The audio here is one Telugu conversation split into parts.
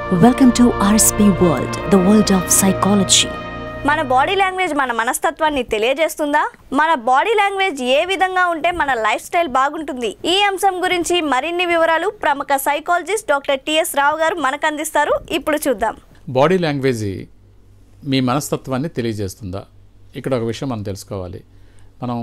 Welcome to RSP World, the world of psychology. మన బాడీ లాంగ్వేజ్ మన మనస్తత్వాన్ని తెలియజేస్తుందా మన బాడీ లాంగ్వేజ్ ఏ విధంగా ఉంటే మన లైఫ్ స్టైల్ బాగుంటుంది ఈ అంశం గురించి మరిన్ని వివరాలు ప్రముఖ సైకాలజిస్ట్ డాక్టర్ టిఎస్ రావు గారు మనకు అందిస్తారు ఇప్పుడు చూద్దాం బాడీ లాంగ్వేజ్ మీ మనస్తత్వాన్ని తెలియజేస్తుందా ఇక్కడ ఒక విషయం మనం తెలుసుకోవాలి మనం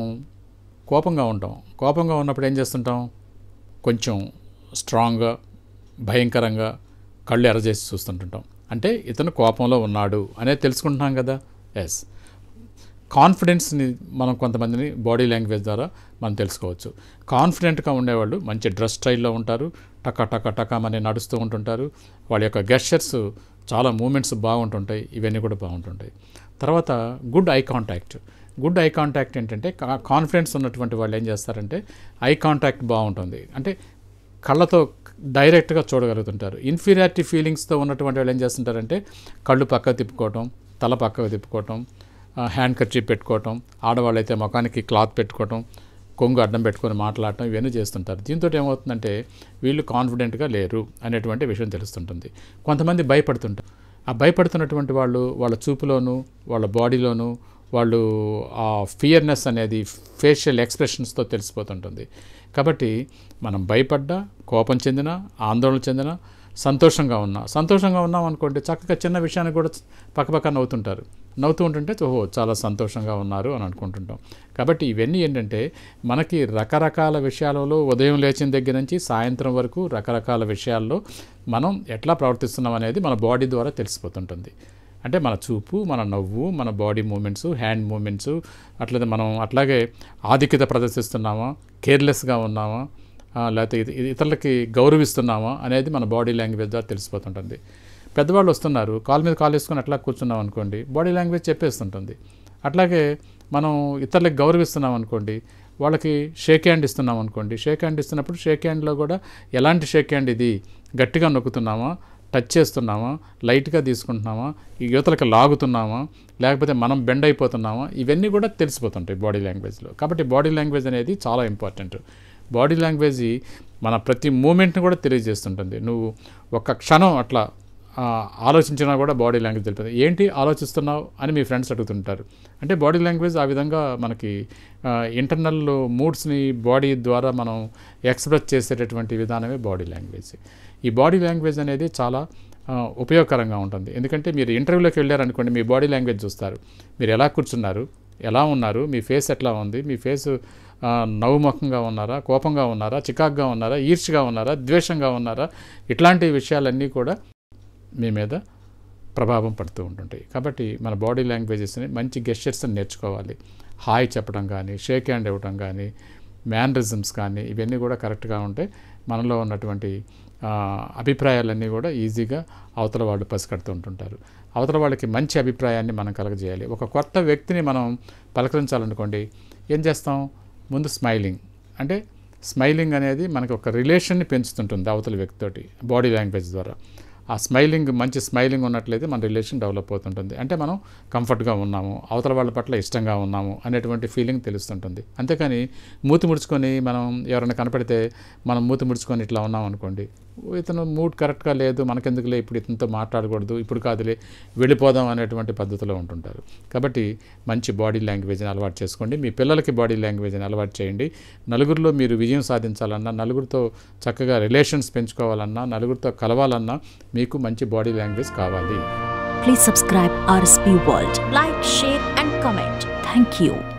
కోపంగా ఉంటాం కోపంగా ఉన్నప్పుడు ఏం చేస్తుంటాం కొంచెం స్ట్రాంగ్గా భయంకరంగా కళ్ళు ఎర్రజేసి చూస్తుంటుంటాం అంటే ఇతను కోపంలో ఉన్నాడు అనేది తెలుసుకుంటున్నాం కదా ఎస్ కాన్ఫిడెన్స్ని మనం కొంతమందిని బాడీ లాంగ్వేజ్ ద్వారా మనం తెలుసుకోవచ్చు కాన్ఫిడెంట్గా ఉండేవాళ్ళు మంచి డ్రెస్ స్టైల్లో ఉంటారు టక టక టకామని నడుస్తూ ఉంటుంటారు వాళ్ళ యొక్క గెస్చర్స్ చాలా మూమెంట్స్ బాగుంటుంటాయి ఇవన్నీ కూడా బాగుంటుంటాయి తర్వాత good eye contact good eye contact ఏంటంటే కాన్ఫిడెన్స్ ఉన్నటువంటి వాళ్ళు ఏం చేస్తారంటే ఐ కాంటాక్ట్ బాగుంటుంది అంటే కళ్ళతో డైరెక్ట్గా చూడగలుగుతుంటారు ఇన్ఫీరియారిటీ ఫీలింగ్స్తో ఉన్నటువంటి వాళ్ళు ఏం చేస్తుంటారంటే కళ్ళు పక్కకు తిప్పుకోవటం తల పక్కకు తిప్పుకోవటం హ్యాండ్ కర్చీప్ పెట్టుకోవటం ఆడవాళ్ళు అయితే ముఖానికి క్లాత్ పెట్టుకోవటం కొంగు అడ్డం పెట్టుకొని మాట్లాడటం ఇవన్నీ చేస్తుంటారు దీంతో ఏమవుతుందంటే వీళ్ళు కాన్ఫిడెంట్గా లేరు అనేటువంటి విషయం తెలుస్తుంటుంది కొంతమంది భయపడుతుంటారు ఆ భయపడుతున్నటువంటి వాళ్ళు వాళ్ళ చూపులోను వాళ్ళ బాడీలోను వాళ్ళు ఆ ఫియర్నెస్ అనేది ఫేషియల్ ఎక్స్ప్రెషన్స్తో తెలిసిపోతుంటుంది కాబట్టి మనం భయపడ్డా కోపం చెందిన ఆందోళన చెందిన సంతోషంగా ఉన్నా సంతోషంగా ఉన్నాం అనుకోండి చక్కగా చిన్న విషయానికి కూడా పక్కపక్క నవ్వుతుంటారు నవ్వుతూ ఉంటుంటే ఓహో చాలా సంతోషంగా ఉన్నారు అని అనుకుంటుంటాం కాబట్టి ఇవన్నీ ఏంటంటే మనకి రకరకాల విషయాలలో ఉదయం లేచిన దగ్గర నుంచి సాయంత్రం వరకు రకరకాల విషయాల్లో మనం ఎట్లా ప్రవర్తిస్తున్నాం అనేది మన బాడీ ద్వారా తెలిసిపోతుంటుంది అంటే మన చూపు మన నవ్వు మన బాడీ మూమెంట్స్ హ్యాండ్ మూమెంట్స్ అట్లనే మనం అట్లాగే ఆధిక్యత ప్రదర్శిస్తున్నామా కేర్లెస్గా ఉన్నామా ఆ, లేకపోతే ఇది- ఇది ఇతరులకి గౌరవిస్తున్నామా అనేది మన బాడీ లాంగ్వేజ్ ద్వారా తెలిసిపోతుంటుంది పెద్దవాళ్ళు వస్తున్నారు కాలు మీద కాలు వేసుకొని అట్లా కూర్చున్నాం అనుకోండి బాడీ లాంగ్వేజ్ చెప్పేస్తుంటుంది అట్లాగే మనం ఇతరులకు గౌరవిస్తున్నాం అనుకోండి వాళ్ళకి షేక్ హ్యాండ్ ఇస్తున్నాం అనుకోండి షేక్ హ్యాండ్ ఇస్తున్నప్పుడు షేక్ హ్యాండ్లో కూడా ఎలాంటి షేక్ హ్యాండ్ ఇది గట్టిగా నొక్కుతున్నామా టచ్ చేస్తున్నామా లైట్గా తీసుకుంటున్నామా ఈ యువతలకు లాగుతున్నామా లేకపోతే మనం బెండ్ అయిపోతున్నామా ఇవన్నీ కూడా తెలిసిపోతుంటాయి బాడీ లాంగ్వేజ్లో కాబట్టి బాడీ లాంగ్వేజ్ అనేది చాలా ఇంపార్టెంట్ బాడీ లాంగ్వేజ్ మన ప్రతి మూమెంట్ని కూడా తెలియజేస్తుంటుంది నువ్వు ఒక్క క్షణం అట్లా ఆ, ఆలోచించినా కూడా బాడీ లాంగ్వేజ్ తెలుపుతుంది ఏంటి ఆలోచిస్తున్నావు అని మీ ఫ్రెండ్స్ అడుగుతుంటారు అంటే బాడీ లాంగ్వేజ్ ఆ విధంగా మనకి ఇంటర్నల్ మూడ్స్ని బాడీ ద్వారా మనం ఎక్స్ప్రెస్ చేసేటటువంటి విధానమే బాడీ లాంగ్వేజ్ ఈ బాడీ లాంగ్వేజ్ అనేది చాలా ఆ, ఉపయోగకరంగా ఉంటుంది ఎందుకంటే మీరు ఇంటర్వ్యూలోకి వెళ్ళారనుకోండి మీ బాడీ లాంగ్వేజ్ చూస్తారు మీరు ఎలా కూర్చున్నారు ఎలా ఉన్నారు మీ ఫేస్ ఎట్లా ఉంది మీ ఫేస్ ఆ, నవ్వుముఖంగా ఉన్నారా కోపంగా ఉన్నారా చికాగ్గా ఉన్నారా ఈర్ష్గా ఉన్నారా ద్వేషంగా ఉన్నారా ఇట్లాంటి విషయాలన్నీ కూడా మీ మీద ప్రభావం పడుతూ ఉంటుంటాయి కాబట్టి మన బాడీ లాంగ్వేజెస్ని మంచి గెస్చర్స్ని నేర్చుకోవాలి హాయ్ చెప్పడం కానీ షేక్ హ్యాండ్ ఇవ్వడం కానీ మ్యానరిజమ్స్ కానీ ఇవన్నీ కూడా కరెక్ట్గా ఉంటే మనలో ఉన్నటువంటి ఆ, అభిప్రాయాలన్నీ కూడా ఈజీగా అవతల వాళ్ళు పసికడుతూ ఉంటుంటారు అవతల వాళ్ళకి మంచి అభిప్రాయాన్ని మనం కలగజేయాలి ఒక కొత్త వ్యక్తిని మనం పలకరించాలనుకోండి ఏం చేస్తాం ముందు స్మైలింగ్ అంటే స్మైలింగ్ అనేది మనకి ఒక రిలేషన్ని పెంచుతుంటుంది అవతల వ్యక్తితోటి బాడీ లాంగ్వేజ్ ద్వారా ఆ స్మైలింగ్ మంచి స్మైలింగ్ ఉన్నట్లయితే మన రిలేషన్ డెవలప్ అవుతుంటుంది అంటే మనం కంఫర్ట్గా ఉన్నాము అవతల వాళ్ళ పట్ల ఇష్టంగా ఉన్నాము అనేటువంటి ఫీలింగ్ తెలుస్తుంటుంది అంతేకాని మూతి ముడుచుకొని మనం ఎవరైనా కనపడితే మనం మూతి ముడుచుకొని ఇట్లా ఉన్నాం అనుకోండి ఇతను మూడ్ కరెక్ట్గా లేదు మనకెందుకులే ఇప్పుడు ఇతనితో మాట్లాడకూడదు ఇప్పుడు కాదులే వెళ్ళిపోదాం అనేటువంటి పద్ధతిలో ఉంటుంటారు కాబట్టి మంచి బాడీ లాంగ్వేజ్ని అలవాటు చేసుకోండి మీ పిల్లలకి బాడీ లాంగ్వేజ్ని అలవాటు చేయండి నలుగురిలో మీరు విజయం సాధించాలన్నా నలుగురితో చక్కగా రిలేషన్స్ పెంచుకోవాలన్నా నలుగురితో కలవాలన్నా మీకు మంచి బాడీ లాంగ్వేజ్ కావాలి Please subscribe RSP World. Like share and comment Thank you.